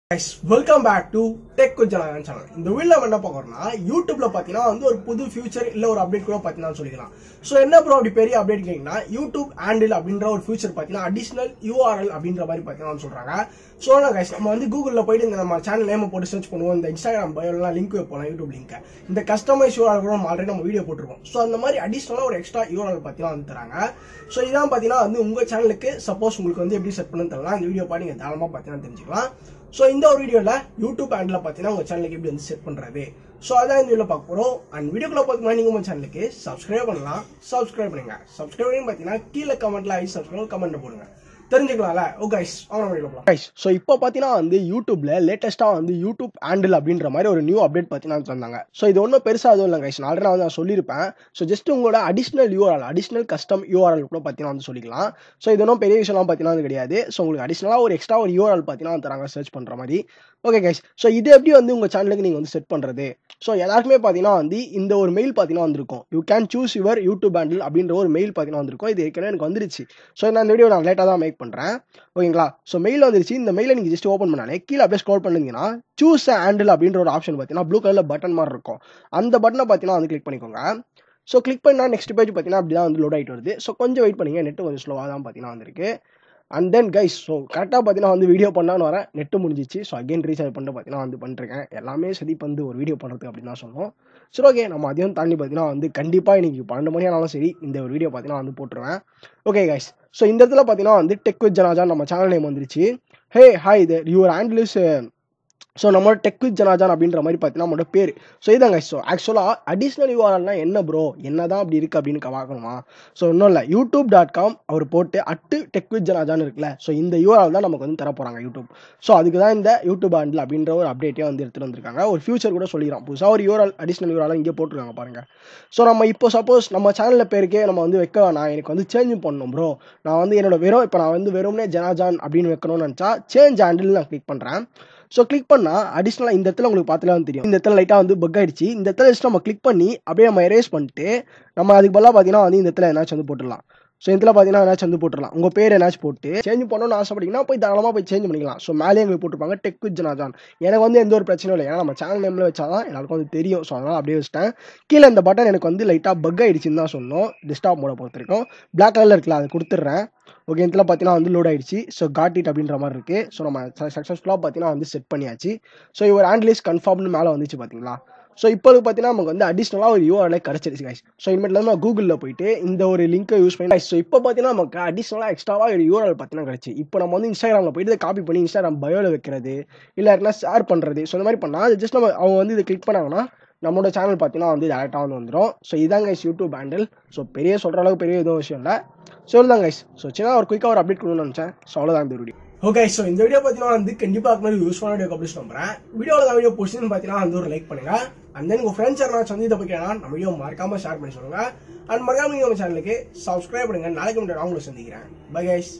guys welcome back to tech குஜலான் channel இந்த video நம்ம என்ன பார்க்கறோம்னா யூடியூப்ல பாத்தீங்கன்னா வந்து ஒரு புது ஃபியூச்சர் இல்ல ஒரு அப்டேட் கூட பாத்தீங்கன்னா சொல்லிக்கலாம் சோ என்ன ப்ரோ அப்படி பெரிய அப்டேட் கேட்டீங்கன்னா யூடியூப் ஹேண்டில் அப்படின்ற ஒரு ஃபியூச்சர் பாத்தீங்கன்னா அடிஷனல் யூஆர்எல் அப்படின்ற மாதிரி பாத்தீங்கன்னா சொல்றாங்க சோ நான் கைஸ் நம்ம வந்து கூகுள்ல போயிட்டு இந்த நம்ம சேனல் நேம் போட்டு சர்ச் பண்ணுவோம் இந்த இன்ஸ்டாகிராம் பயோலாம் லிங்க் வைப்போம் யூடியூப் லிங்க் இந்த கஸ்டமைஸ் யூஆர்எல் கூட நம்ம ஆல்ரெடி நம்ம வீடியோ போட்டிருக்கோம் சோ அந்த மாதிரி அடிஷனலா ஒரு எக்ஸ்ட்ரா யூஆர்எல் பாத்தீங்கன்னா வந்து தராங்க சோ இதான் பாத்தீங்கன்னா வந்து உங்க சேனலுக்கு சப்போஸ் உங்களுக்கு வந்து எப்படி செட் பண்ணு தெரியலாம் இந்த வீடியோ பார்த்து நீங்க தாராளமா பாத்தீங்கன்னா தெரிஞ்சுக்கலாம் ஸோ இந்த ஒரு வீடியோல யூடியூப் ஹேண்டில் பார்த்தீங்கன்னா உங்க சேனலுக்கு எப்படி வந்து செட் பண்றது ஸோ அதான் இந்த வீடியோ பார்க்க போறோம் அண்ட் வீடியோக்குள்ள பார்த்து நீங்க உங்க சேனலுக்கு சப்ஸ்கிரைப் பண்ணலாம் சப்ஸ்கிரைப் பண்ணுங்க சப்ஸ்கிரைப் பண்ணி பார்த்தீங்கன்னா கீழே கமெண்ட்ல ஐ சப்ஸ்கிரைப் கமெண்ட் போடுங்க தெரிஞ்சுக்கலாம்ல ஓ கைஸ் அவங்க வீடியோ போகலாம் கைஸ் ஸோ இப்போ பார்த்தீங்கன்னா வந்து யூடியூப்ல லேட்டஸ்ட்டாக வந்து யூடியூப் ஹேண்டில் அப்படின்ற மாதிரி ஒரு நியூ அப்டேட் பார்த்தீங்கன்னா தந்தாங்க ஸோ இது ஒன்றும் பெருசாக எதுவும் இல்லை கைஸ் நான் ஆல்ரெடி வந்து நான் சொல்லியிருப்பேன் ஸோ ஜஸ்ட் உங்களோட additional URL additional custom URL கூட பார்த்தீங்கன்னா வந்து சொல்லிக்கலாம் ஸோ இது ஒன்றும் பெரிய விஷயம்லாம் பார்த்தீங்கன்னா வந்து கிடையாது ஸோ உங்களுக்கு அடிஷனலாக ஒரு எக்ஸ்ட்ரா ஒரு யூஆர்எல் பார்த்தீங்கன்னா தராங்க சர்ச் பண்ணுற மாதிரி ஓகே கைஸ் ஸோ இது எப்படி வந்து உங்கள் சேனலுக்கு நீங்கள் வந்து செட் பண்ணுறது ஸோ எல்லாருக்குமே பார்த்தீங்கன்னா வந்து இந்த ஒரு மெயில் பார்த்தீங்கன்னா வந்திருக்கும் you can choose your YouTube handle அப்படின்ற ஒரு மெயில் பார்த்தீங்கன்னா வந்திருக்கும் இது ஏற்கனவே எனக்கு வந்துருச்சு ஸோ நான் இந்த வீடியோ நான் லேட்டாக தான் மேக் பண்ணுறேன் ஓகேங்களா ஸோ மெயில் வந்துருச்சு இந்த மெயிலை நீங்கள் ஜஸ்ட் ஓப்பன் பண்ணாலே கீழே அப்படியே ஸ்க்ரோல் பண்ணீங்கன்னா சூஸ் ஹேண்டில் அப்படின்ற ஒரு ஆப்ஷன் பார்த்தீங்கன்னா ப்ளூ கலரில் பட்டன் மாதிரி இருக்கும் அந்த பட்டனை பார்த்தீங்கன்னா வந்து கிளிக் பண்ணிக்கோங்க ஸோ கிளிக் பண்ணால் நெக்ஸ்ட் பேஜ் பார்த்தீங்கன்னா அப்படி தான் வந்து லோட் ஆகிட்டு வருது ஸோ கொஞ்சம் வெயிட் பண்ணுங்க நெட்டு கொஞ்சம் ஸ்லோவாக தான் பார்த்தீங்கன்னா வந்திருக்கு அண்ட் தென் கைஸ் ஸோ கரெக்டாக பார்த்தீங்கன்னா வந்து வீடியோ பண்ணான்னு வரேன் நெட்டு முடிஞ்சிச்சு ஸோ அகைன் ரீசார்ஜ் பண்ணிட்டு பார்த்தீங்கன்னா வந்து பண்ணிருக்கேன் எல்லாமே சரி வந்து ஒரு வீடியோ பண்ணுறதுக்கு அப்படின்னு தான் சொன்னோம் சரி ஓகே நம்ம அதையும் தாண்டி பார்த்தீங்கன்னா வந்து கண்டிப்பாக இன்னைக்கு பன்னெண்டு மணி ஆனாலும் சரி இந்த ஒரு வீடியோ பார்த்தீங்கன்னா வந்து போட்டுருவேன் ஓகே கைஸ் ஸோ இந்த இடத்துல பார்த்தீங்கன்னா வந்து டெக் வித் ஜனாஜா நம்ம சேனல் நேம் வந்துருச்சு ஹே ஹாய் இது யுவர் ஹேண்டில் இஸ் ஸோ நம்மளோட டெக் வித் ஜனாஜான் அப்படின்ற மாதிரி பார்த்தீங்கன்னா நம்மளோட பேர் ஸோ இதாங்க ஸோ ஆக்சுவலாக அடிஷ்னல் யூஆர்எல்னா என்ன ப்ரோ என்ன தான் அப்படி இருக்குது அப்படின்னு பார்க்கணுமா ஸோ ஒன்றும் இல்லை யூடியூப் டாட் காம் அவர் போட்டு அட்டு டெக் வித் ஜனாஜான் இருக்குல்ல ஸோ இந்த யூஆர்எல் தான் நமக்கு வந்து தர போகிறாங்க யூடியூப் ஸோ அதுக்கு தான் இந்த யூடியூப் ஹேண்டில் அப்படின்ற ஒரு அப்டேட்டே வந்து எடுத்துகிட்டு வந்திருக்காங்க ஒரு ஃபியூச்சர் கூட சொல்லிடுறான் புதுசாக ஒரு யூஆர்எல் அடிஷ்னல் யூஆர்எல் இங்கே போட்டிருக்காங்க பாருங்கள் ஸோ நம்ம இப்போ சப்போஸ் நம்ம சேனலில் பேருக்கே நம்ம வந்து வைக்க வேணாம் எனக்கு வந்து சேஞ்ச் பண்ணணும் ப்ரோ நான் வந்து என்னோட வெறும் இப்போ நான் வந்து வெறும்னே ஜனாஜான் அப்படின்னு வைக்கணும்னு நினச்சா சேஞ்ச் ஹேண்டில் நான் கிளிக் பண்ணுறேன் ஸோ கிளிக் பண்ணால் அடிஷ்னலாக இந்த இடத்துல உங்களுக்கு பார்த்துலாம் தெரியும் இந்த இடத்துல லைட்டாக வந்து பக் ஆயிடுச்சு இந்த இடத்துல ஜஸ்ட் நம்ம கிளிக் பண்ணி அப்படியே நம்ம எரேஸ் பண்ணிட்டு நம்ம அதுக்கு பதிலாக பார்த்தீங்கன்னா வந்து இந்த இடத்துல என்னாச்சும் வந்து போட்டுடலாம் ஸோ இதில் பார்த்தீங்கன்னா என்னாச்சும் வந்து போட்டுடலாம் உங்கள் பேர் என்னாச்சும் போட்டு சேஞ்ச் பண்ணணும்னு ஆசைப்பட்டீங்கன்னா போய் தாராளமாக போய் சேஞ்ச் பண்ணிக்கலாம் ஸோ மேலே எங்களுக்கு போட்டிருப்பாங்க டெக் வித் ஜனாஜான் எனக்கு வந்து எந்த ஒரு பிரச்சனையும் இல்லை ஏன்னா நம்ம சேனல் நேமில் வச்சா தான் எல்லாருக்கும் வந்து தெரியும் ஸோ அதனால் அப்படியே வச்சிட்டேன் கீழே இந்த பட்டன் எனக்கு வந்து லைட்டாக பக் ஆயிடுச்சுன்னு தான் சொன்னோம் டிஸ்டாப் மோட பொறுத்த வரைக்கும் பிளாக் கலரில் இருக்குல்ல அதை கொடுத்துட்றேன் ஓகே இதில் பார்த்தீங்கன்னா வந்து லோட் ஆயிடுச்சு ஸோ காட் இட் அப்படின்ற மாதிரி இருக்குது ஸோ நம்ம சக்ஸஸ்ஃபுல்லாக பார்த்தீங்கன்னா வந்து செட் பண்ணியாச்சு ஸோ இவர் ஹேண்ட்லிஸ் கன்ஃபார்ம்னு மேலே வந்துச்சு பார்த்தீங்களா ஸோ இப்போ பார்த்தீங்கன்னா நமக்கு வந்து அடிஷ்னலாக ஒரு யூஆர்எல் கிடச்சிருச்சு கைஸ் ஸோ இனிமேல் நம்ம கூகுளில் போயிட்டு இந்த ஒரு லிங்கை யூஸ் பண்ணி ஸோ இப்போ பார்த்தீங்கன்னா நமக்கு அடிஷ்னலாக எக்ஸ்ட்ராவாக ஒரு யூஆர்எல் பார்த்தீங்கன்னா கிடச்சி இப்போ நம்ம வந்து இன்ஸ்டாகிராமில் போயிட்டு இதை காப்பி பண்ணி இன்ஸ்டாகிராம் பயோவில் வைக்கிறது இல்லை யாருன்னா ஷேர் பண்ணுறது ஸோ இந்த மாதிரி பண்ணால் அது ஜஸ்ட் நம்ம அவங்க வந்து இதை கிளிக் பண்ணாங்கன்னா நம்மளோட சேனல் பார்த்தீங்கன்னா வந்து டேரெக்டாக வந்து வந்துடும் ஸோ இதான் கைஸ் யூடியூப் ஹேண்டில் ஸோ பெரிய சொல்கிற அளவுக்கு பெரிய எதுவும் விஷயம் இல்லை ஸோ இதுதான் கைஸ் ஸோ சின்ன ஒரு குயிக்காக ஒரு அப்டேட் கொடுக்கணும்னு நினச்சேன் ஸோ அவ்வளோதான் இந்த வீடியோ ஓகே ஸோ இந்த வீடியோ பார்த்தீங்கன்னா வந்து கண்டிப்பாக மாதிரி யூஸ்ஃபுல்லான வீடியோ கம்ப்ளீட் பண்ணுறேன் வீடியோவில் வீடியோ பிடிச்சின்னு பார்த்தீங்கன்னா வந்து ஒரு லைக் பண்ணுங்க அண்ட் தென் உங்கள் ஃப்ரெண்ட்ஸ் யாராச்சும் வந்து இதை பற்றி நம்ம வீடியோ மறக்காம ஷேர் பண்ணி சொல்லுங்க அண்ட் மறக்காம நீங்கள் நம்ம சேனலுக்கு சப்ஸ்கிரைப் பண்ணுங்க நாளைக்கு முன்னாடி அவங்களை சந்திக்கிறேன் பை கைஸ்